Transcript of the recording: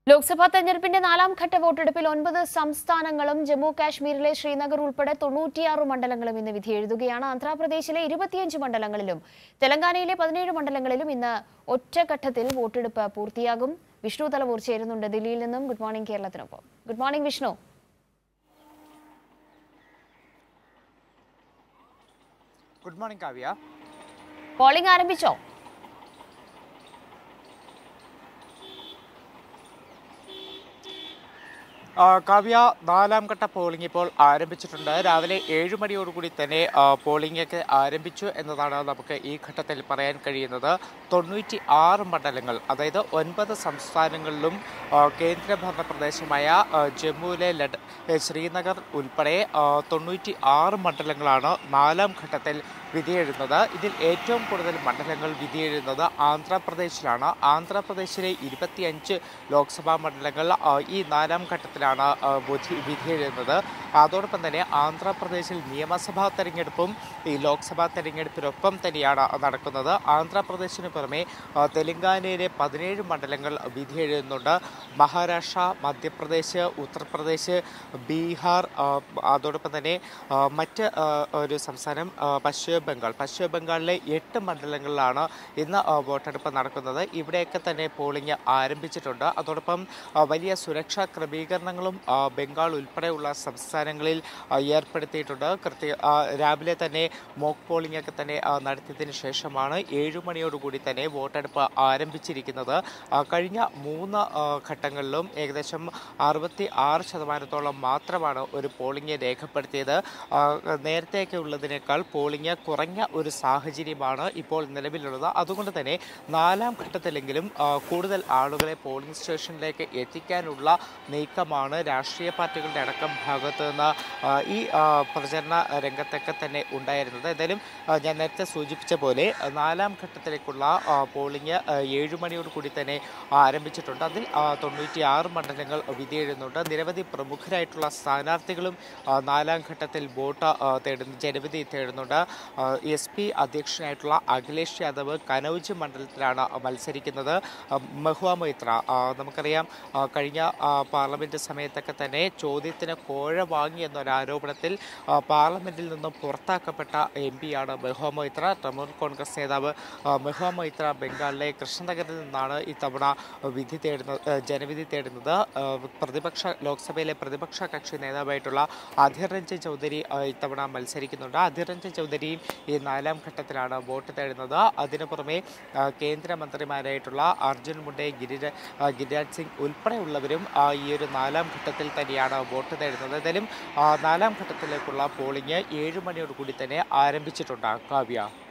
ലോക്സഭാ തെരഞ്ഞെടുപ്പിന്റെ നാലാം ഘട്ട വോട്ടെടുപ്പിൽ ഒൻപത് സംസ്ഥാനങ്ങളും ജമ്മു കാശ്മീരിലെ ശ്രീനഗർ ഉൾപ്പെടെ തൊണ്ണൂറ്റിയാറ് മണ്ഡലങ്ങളും ഇന്ന് വിധിയെഴുതുകയാണ് ആന്ധ്രാപ്രദേശിലെ ഇരുപത്തിയഞ്ച് മണ്ഡലങ്ങളിലും തെലങ്കാനയിലെ പതിനേഴ് മണ്ഡലങ്ങളിലും ഇന്ന് ഒറ്റഘട്ടത്തിൽ വോട്ടെടുപ്പ് പൂർത്തിയാകും വിഷ്ണു തലവൂർ ചേരുന്നുണ്ട് ദില്ലിയിൽ നിന്നും ഗുഡ് മോർണിംഗ് കേരളത്തിനൊപ്പം good morning Vishnu good morning Kavya polling ആരംഭിച്ചോ ആ, കാവ്യ നാലാം ഘട്ട പോളിംഗ് ഇപ്പോൾ ആരംഭിച്ചിട്ടുണ്ട് രാവിലെ ഏഴ് മണിയോടുകൂടി തന്നെ ആ, പോളിംഗ് ഒക്കെ ആരംഭിച്ചു എന്നതാണ് നമുക്ക് ഈ ഘട്ടത്തിൽ പറയാൻ കഴിയുന്നത് തൊണ്ണൂറ്റി ആറ് മണ്ഡലങ്ങൾ അതായത് ഒൻപത് സംസ്ഥാനങ്ങളിലും ആ, കേന്ദ്രഭരണ പ്രദേശമായ ആ, ജമ്മുവിലെ ലഡ് ഏ, ശ്രീനഗർ ഉൾപ്പെടെ ആ, തൊണ്ണൂറ്റി ആറ് മണ്ഡലങ്ങളാണ് നാലാം ഘട്ടത്തിൽ വിധിയെഴുതുന്നത് ഇതിൽ ഏറ്റവും കൂടുതൽ മണ്ഡലങ്ങൾ വിധിയെഴുതുന്നത് ആന്ധ്രാപ്രദേശിലാണ് ആന്ധ്രാപ്രദേശിലെ ഇരുപത്തിയഞ്ച് ലോക്സഭാ മണ്ഡലങ്ങൾ ആ, ഈ നാലാം ഘട്ടത്തിലാണ് ആ, വിധി- വിധിയെഴുതുന്നത് അതോടൊപ്പം തന്നെ ആന്ധ്രാപ്രദേശിൽ നിയമസഭാ തെരഞ്ഞെടുപ്പും ഈ ലോക്സഭാ തെരഞ്ഞെടുപ്പിനൊപ്പം തന്നെയാണ് നടക്കുന്നത് ആന്ധ്രാപ്രദേശിന് പുറമെ ആ, തെലങ്കാനയിലെ പതിനേഴ് മണ്ഡലങ്ങൾ വിധിയെഴുതുന്നുണ്ട് മഹാരാഷ്ട്ര മധ്യപ്രദേശ് ഉത്തർപ്രദേശ് ബീഹാർ ആ, അതോടൊപ്പം തന്നെ ആ, മറ്റ് ആ, ഒരു സംസ്ഥാനം ആ, പശ്ചിമ ബംഗാൾ പശ്ചിമ ബംഗാളിലെ എട്ട് മണ്ഡലങ്ങളിലാണ് ഇന്ന് ആ, വോട്ടെടുപ്പ് നടക്കുന്നത് ഇവിടെയൊക്കെ തന്നെ പോളിംഗ് ആരംഭിച്ചിട്ടുണ്ട് അതോടൊപ്പം ആ, വലിയ സുരക്ഷാ ക്രമീകരണങ്ങളും ആ, ബംഗാൾ ഉൾപ്പെടെയുള്ള സംസ്ഥാനങ്ങളിൽ ആ, ഏർപ്പെടുത്തിയിട്ടുണ്ട് കൃത്യ ആ, രാവിലെ തന്നെ മോക്ക് പോളിംഗ് ഒക്കെ തന്നെ ആ, നടത്തിയതിനു ശേഷമാണ് ഏഴു മണിയോടുകൂടി തന്നെ വോട്ടെടുപ്പ് ആരംഭിച്ചിരിക്കുന്നത് ആ, കഴിഞ്ഞ മൂന്ന് ആ, ഘട്ടങ്ങളിലും ഏകദേശം അറുപത്തി ആറ് ശതമാനത്തോളം മാത്രമാണ് ഒരു പോളിംഗ് രേഖപ്പെടുത്തിയത് ആ, നേരത്തെയൊക്കെ ഉള്ളതിനേക്കാൾ പോളിംഗ് കുറഞ്ഞ ഒരു സാഹചര്യമാണ് ഇപ്പോൾ നിലവിലുള്ളത് അതുകൊണ്ട് തന്നെ നാലാം ഘട്ടത്തിലെങ്കിലും ആ, കൂടുതൽ ആളുകളെ പോളിംഗ് സ്റ്റേഷനിലേക്ക് എത്തിക്കാനുള്ള നീക്കമാണ് രാഷ്ട്രീയ പാർട്ടികളുടെ അടക്കം ഭാഗത്ത് നിന്ന് ആ, ഈ ആ, പ്രചരണ രംഗത്തൊക്കെ തന്നെ ഉണ്ടായിരുന്നത് എന്തായാലും ആ, ഞാൻ നേരത്തെ സൂചിപ്പിച്ച പോലെ ആ, നാലാം ഘട്ടത്തിലേക്കുള്ള ആ, പോളിംഗ് ആ, ഏഴ് മണിയോട് കൂടി തന്നെ ആരംഭിച്ചിട്ടുണ്ട് അതിൽ തൊണ്ണൂറ്റി ആറ് മണ്ഡലങ്ങൾ വിധിയെഴുതുന്നുണ്ട് നിരവധി പ്രമുഖരായിട്ടുള്ള സ്ഥാനാർത്ഥികളും ആ, നാലാം ഘട്ടത്തിൽ വോട്ട് ആ, തേടുന്നു ജനവിധി തേടുന്നുണ്ട് എസ് പി അധ്യക്ഷനായിട്ടുള്ള അഖിലേഷ് യാദവ് കനൌജ് മണ്ഡലത്തിലാണ് മത്സരിക്കുന്നത് ആ, മഹുവ മൈത്ര ആ, നമുക്കറിയാം ആ, കഴിഞ്ഞ ആ, പാർലമെന്റ് സമയത്തൊക്കെ തന്നെ ചോദ്യത്തിന് കോഴ വാങ്ങി എന്നൊരു ആരോപണത്തിൽ ആ, പാർലമെന്റിൽ നിന്നും പുറത്താക്കപ്പെട്ട എം പിയാണ് മെഹുവ മൈത്ര തൃണമൂൽ കോൺഗ്രസ് നേതാവ് ആ, മെഹുവ മൈത്ര ബംഗാളിലെ കൃഷ്ണനഗറിൽ നിന്നാണ് ഇത്തവണ വിധി തേടുന്നത് ആ, ജനവിധി തേടുന്നത് ആ, പ്രതിപക്ഷ ലോക്സഭയിലെ പ്രതിപക്ഷ കക്ഷി നേതാവായിട്ടുള്ള അധീർ രഞ്ജൻ ചൗധരി ആ, ഇത്തവണ മത്സരിക്കുന്നുണ്ട് അധീർ രഞ്ജൻ ചൗധരിയും ഈ നാലാം ഘട്ടത്തിലാണ് വോട്ട് തേടുന്നത് അതിനു പുറമെ ആ, കേന്ദ്രമന്ത്രിമാരായിട്ടുള്ള അർജുൻ മുണ്ടെ ഗിരിര ആ, ഗിരിരാജ് സിംഗ് ഉൾപ്പെടെയുള്ളവരും ആ, ഈ ഒരു നാലാം ഘട്ടത്തിൽ തന്നെയാണ് വോട്ട് തേടുന്നത് എന്തായാലും ആ, നാലാം ഘട്ടത്തിലേക്കുള്ള പോളിംഗ് ഏഴ് മണിയോട് കൂടി തന്നെ ആരംഭിച്ചിട്ടുണ്ട് കാവ്യ